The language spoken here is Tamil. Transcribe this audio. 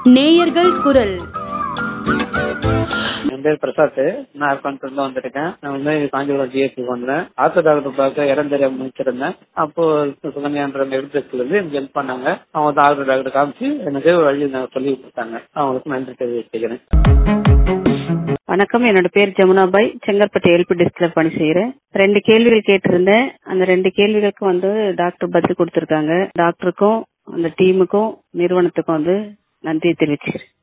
நேயர்கள் குரல் என் பேர் பிரசாத் நான் அர்பன்ல வந்திருக்கேன் நான் வந்து காஞ்சிபுரம் ஜிஎஸ்டி வந்தேன் ஆத்தோ டாக்டர் பார்க்க இடம் தெரியாம முடிச்சிருந்தேன் அப்போ சுகன்யான்ற மெடிக்கல் இருந்து எனக்கு ஹெல்ப் பண்ணாங்க அவங்க வந்து ஆத்தோ டாக்டர் காமிச்சு எனக்கு வழி நான் சொல்லி கொடுத்தாங்க அவங்களுக்கு நன்றி தெரிவிச்சுக்கிறேன் வணக்கம் என்னோட பேர் ஜமுனாபாய் செங்கற்பட்டு எல்பி டெஸ்க்ல பணி செய்யறேன் ரெண்டு கேள்விகள் கேட்டிருந்தேன் அந்த ரெண்டு கேள்விகளுக்கும் வந்து டாக்டர் பதில் கொடுத்திருக்காங்க டாக்டருக்கும் அந்த டீமுக்கும் நிறுவனத்துக்கும் வந்து நன்றி தெரிவிச்சுக்கிறேன்